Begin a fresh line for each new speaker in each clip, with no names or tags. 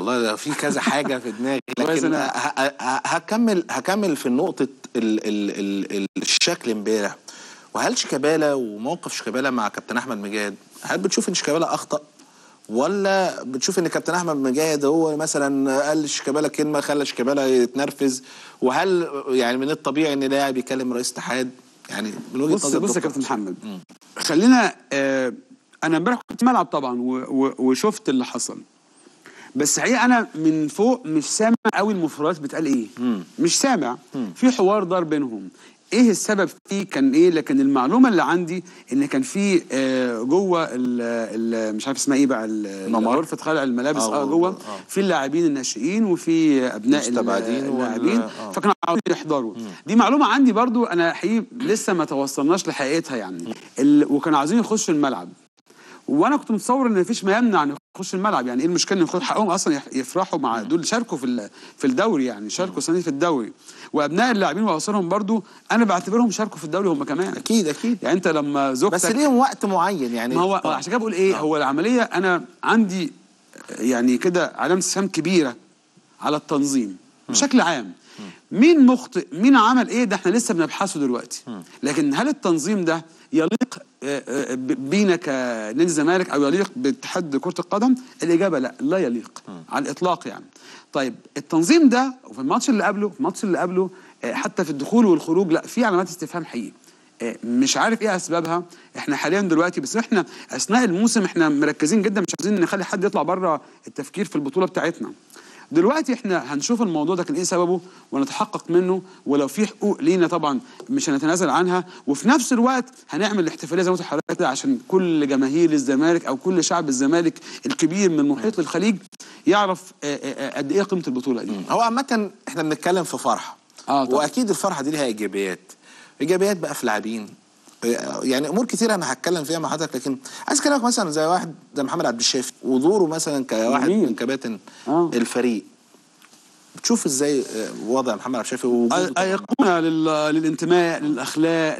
والله ده في كذا حاجه في دماغي
كويس
لكن
أنا-
ه- ه- ه- هكمل هكمل في نقطه ال ال ال الشكل امبارح وهل شيكابالا وموقف شيكابالا مع كابتن احمد مجاهد هل بتشوف ان شيكابالا اخطا ولا بتشوف ان كابتن احمد مجاهد هو مثلا قال لشيكابالا كلمه خلى شيكابالا يتنرفز وهل يعني من الطبيعي ان لاعب يكلم رئيس اتحاد يعني من وجهه
بص
نظر
بص يا
دكتور
كابتن
حسام.
محمد خلينا آه انا امبارح كنت في الملعب طبعا و و وشفت اللي حصل بس حقيقه انا من فوق مش سامع قوي المفردات بتقال ايه مش سامع في حوار دار بينهم ايه السبب فيه كان ايه لكن المعلومه اللي عندي ان كان في آه جوه ال ال مش عارف اسمها ايه بقى ال-
ممر.
غرفه خلع الملابس
آه،
اه جوه
آه.
في اللاعبين الناشئين وفي ابناء
مستبعدين وال-
اللاعبين
آه.
فكانوا عاوزين يحضروا دي معلومه عندي برضو انا حقيقي لسه ما توصلناش لحقيقتها يعني ال... وكانوا عاوزين يخشوا الملعب وانا كنت متصور ان مفيش ما يمنع ان يخشوا الملعب يعني ايه المشكله ان ياخدوا حقهم اصلا يح- يفرحوا مع دول شاركوا في ال- في الدوري يعني شاركوا السنه دي في الدوري وابناء اللاعبين واوصارهم برضو انا بعتبرهم شاركوا في الدوري هم كمان
اكيد اكيد
يعني انت لما زوجتك
بس ليهم وقت معين يعني
ما هو
آه.
عشان كده بقول ايه هو العمليه انا عندي يعني كده علامه استفهام كبيره على التنظيم بشكل عام مين مخطئ مين عمل ايه ده احنا لسه بنبحثه دلوقتي لكن هل التنظيم ده يليق آه، آه، ب- بينا كنادي الزمالك او يليق باتحاد كره القدم الاجابه لا لا يليق على الاطلاق يعني طيب التنظيم ده وفي الماتش اللي قبله في الماتش اللي قبله آه، حتى في الدخول والخروج لا في علامات استفهام حقيقي آه، مش عارف ايه اسبابها احنا حاليا دلوقتي بس احنا اثناء الموسم احنا مركزين جدا مش عايزين نخلي حد يطلع بره التفكير في البطوله بتاعتنا دلوقتي احنا هنشوف الموضوع ده كان ايه سببه ونتحقق منه ولو في حقوق لينا طبعا مش هنتنازل عنها وفي نفس الوقت هنعمل الاحتفاليه زي ما قلت لحضرتك كده عشان كل جماهير الزمالك او كل شعب الزمالك الكبير من المحيط للخليج يعرف آه، آه، آه، قد ايه قيمه البطوله دي
هو عامة احنا بنتكلم في فرحة
آه طبعا.
واكيد الفرحة دي ليها ايجابيات ايجابيات بقى في لاعبين يعني امور كتير انا هتكلم فيها مع حضرتك لكن عايز اكلمك مثلا زي واحد زي محمد عبد الشافي ودوره مثلا كواحد
جميل.
من كباتن
آه.
الفريق بتشوف ازاي آه، وضع محمد عبد الشافي ووجوده طبعاً.
أيقونة لل- للانتماء للأخلاق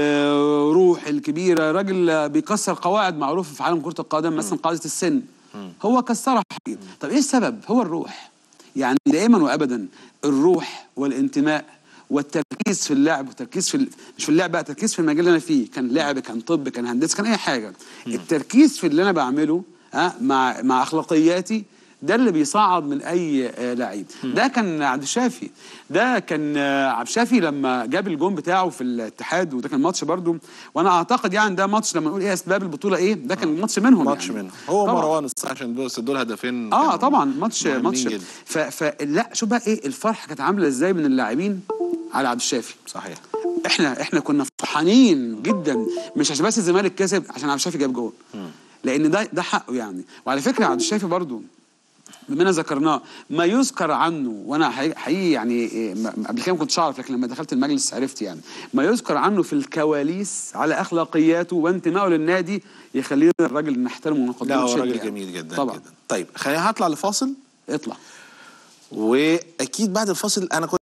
للروح الكبيرة راجل بيكسر قواعد معروفة في عالم كرة القدم مثلا قاعدة السن هو كسرها حقيقي. طب إيه السبب؟ هو الروح يعني دائما وأبدا الروح والانتماء والتركيز في اللعب والتركيز في ال... مش في اللعب بقى تركيز في المجال اللي انا فيه كان لعب كان طب كان هندسه كان اي حاجه التركيز في اللي انا بعمله ها مع مع اخلاقياتي ده اللي بيصعد من اي آه، لعيب ده كان عبد الشافي ده كان آه، عبد الشافي لما جاب الجون بتاعه في الاتحاد وده كان ماتش برضو وانا اعتقد يعني ده ماتش لما نقول ايه اسباب البطوله ايه ده كان ماتش منهم
ماتش
يعني.
منه هو
طبعاً.
مروان الصح عشان دول دول هدفين
اه
كانوا
طبعا ماتش
مهمين
ماتش
جدا.
ف, ف لا شوف بقى ايه الفرحه كانت عامله ازاي من اللاعبين على عبد الشافي
صحيح
احنا احنا كنا فرحانين جدا مش عشان بس الزمالك كسب عشان عبد الشافي جاب جول لان ده ده حقه يعني وعلى فكره عبد الشافي برضو بما إننا ذكرناه ما يذكر عنه وانا حقيقي حقيقي يعني إيه، ما- قبل كده ما كنتش اعرف لكن لما دخلت المجلس عرفت يعني ما يذكر عنه في الكواليس على اخلاقياته وانتمائه للنادي يخلينا الراجل نحترمه
لا
ونقدره
هو
بشدة
راجل
يعني.
جميل جدا
طبعا
جدا طيب خلينا هطلع لفاصل
اطلع
واكيد بعد الفاصل انا كنت